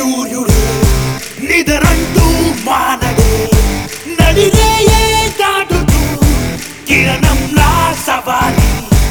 సూర్యుడే నిదరంటూ మానడే నడిరేయే దాటుతూ కిరణంలా సవారి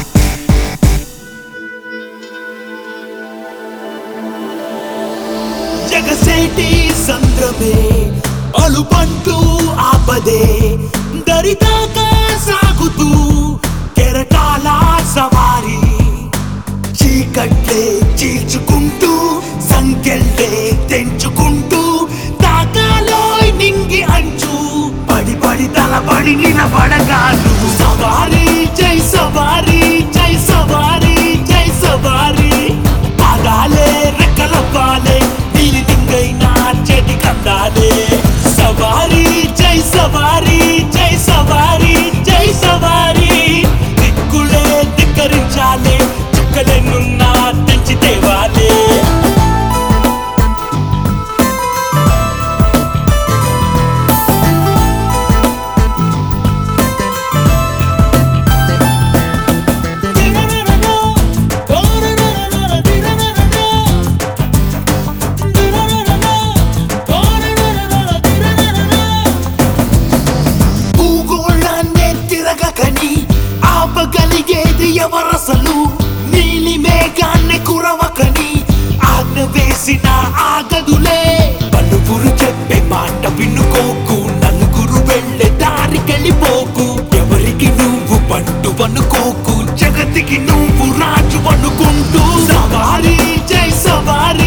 జగసేటి సంద్రమే అలుపంటూ ఆపదే దరిదాకా సాగుతూ కెరటాల సవారి చీకట్లే చీల్చుకుంటూ సంఖ్యల్నే తెంచుకుంటూ తాకాలో నింగి అంచు పడి పడి తలపడి నిలబడగాను సవారి జై సవారి జై సవారి జై సవారి పాదాలే రెక్కలవ్వాలే నీలి దింగైనా చెటి కందాలే సవారి జై సవారి జై సవారి జై సవారి దిక్కులే ధిక్కరించాలే చుక్కలెన్నున్నా తెంచి తేవాలే భూగోళాన్నే తిరగకని ఆపగలిగేది ఎవరసలు నీలి మేఘాన్ని కురవకని ఆజ్ఞ వేసిన ఆగదులే పలువురు చెప్పే మాట వినుకోకు నలుగురు వెళ్ళే దారికెళ్ళిపోకు ఎవరికి నువ్వు పంటు అనుకోకు జగతికి నువ్వు రాజు అనుకుంటూ సవారి జై సవారి